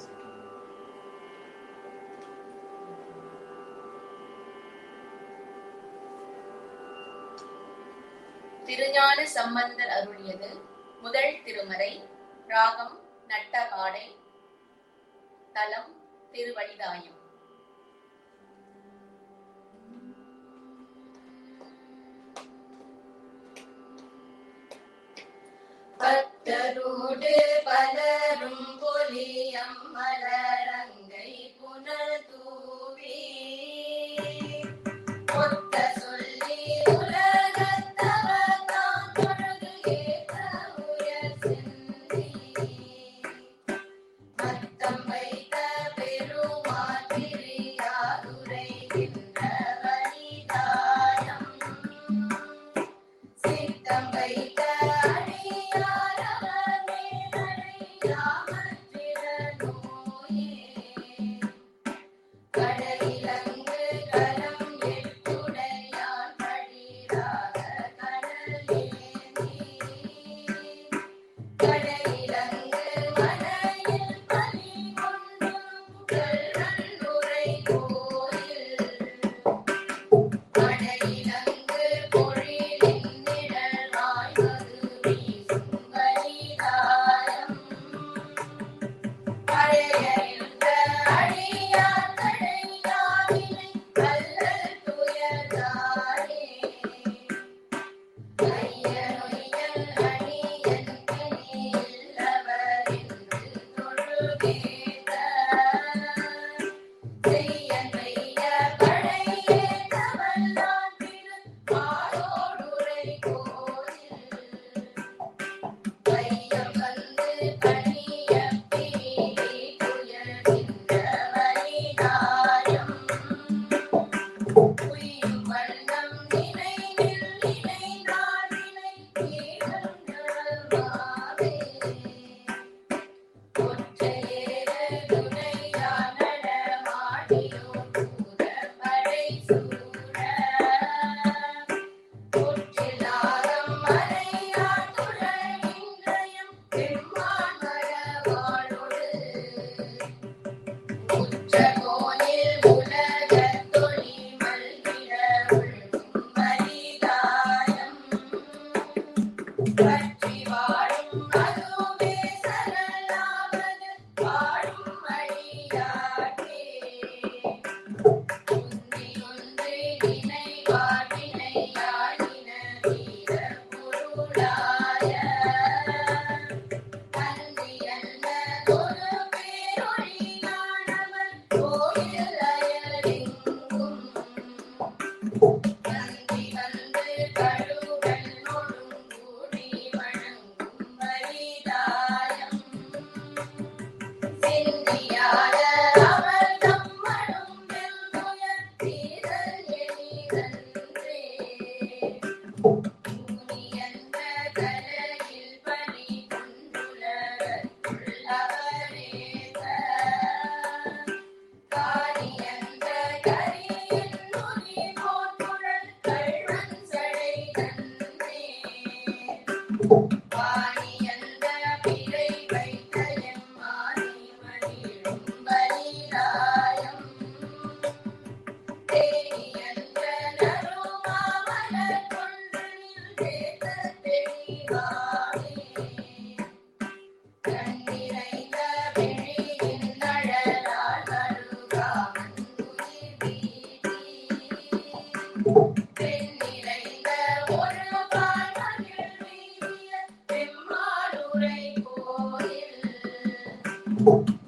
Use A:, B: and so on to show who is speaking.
A: திருஞான சம்பந்தர் அருளியது முதல் திருமறை ராகம் நட்டகாடை தலம் திருவடிதாயம்
B: பத்தரோடு பலரும் பொலியம் மலரங்கை புனல் தூவி ஒத்த சொல்லி உலகத்தவர் தாம் தொழுது ஏத்த உயர் சிந்தி மத்தம் வைத்த பெருமாத்திரியாதுரைகின்ற வனிதாயம் சித்தம் வைத்த அடியாரவர் மேலடையாமற்றிட நோயே. கடையிலங்கு கரம் எட்டுடையான் படிராக கடலேந்தி. கடையிலங்கு மலையில் பலி கொண்டு புகழ் உரை கோயில் படையிலங்கு பொழிலின் நிழல் வாய்வது வீசும் வலிதாயம். பழையறிந்த அடியார் தடையாவினை வல்லல் துயர்தானே. ஐயனொய்யல் அணியன் பிணியில்லவர் என்று தொழுகேத்த. செய்யன் வெய்ய படையேத்த வல்லான் திரு மாடோடுரை கோயில். வையம் வந்து பணிய பிரிவி துயர்கின்ற வலிதாயம். உய்யும் வண்ணம் நினைவில் நினைந்தார் வினை தீரும் நிழல்வாவே. ஒற்றையேறு துணையார் நடமாடியோர் பூதப்படை சூழ. ஒற்றிலாரம் மறையார் துழல்கின்றயம் பெம்மான் மரவாளொடு. உற்ற கோயில் உலகத் தொழி மல்கிட உள்கும் மலிதாயம். பற்றி வாழும் அதுவே சரளாவது வாழும் அடியார்க்கே. உந்தி ஒன்றி நினைவார் வினையாடின வீர பொருளாய. அந்தி அல்லதொரு பேரொழியானவர் கோயில் அயலெங்கும். அந்தி வந்து கழுவல் நொடுங்கூடி வணங்கும் வலிதாயம். சிந்தியாத அவர் தம்மடும் வெல்துயர் தீரல் எளிதன்றே. ஊனியன்ற கரையில் பணி கொண்டுலகத்துள் அவரேக. காணியன்ற கரியின் நுனி போர்க்குழல் கள்வன் சடை தன்னே. வாணியந்த பிறை வைத்த எம்மானி மணியும் வலிதாயம். தேனியன்ற நறுமாமலர் கொன்றினில் தேத்த தெளிவாமே. கண்ணிறைந்த விழியின் நழலால் கருகாமன் உயிர் வீதி. பெண்ணிறைந்த ஒரு பால் மகிழ் வீதிய பெம்மாளுரை கோயில்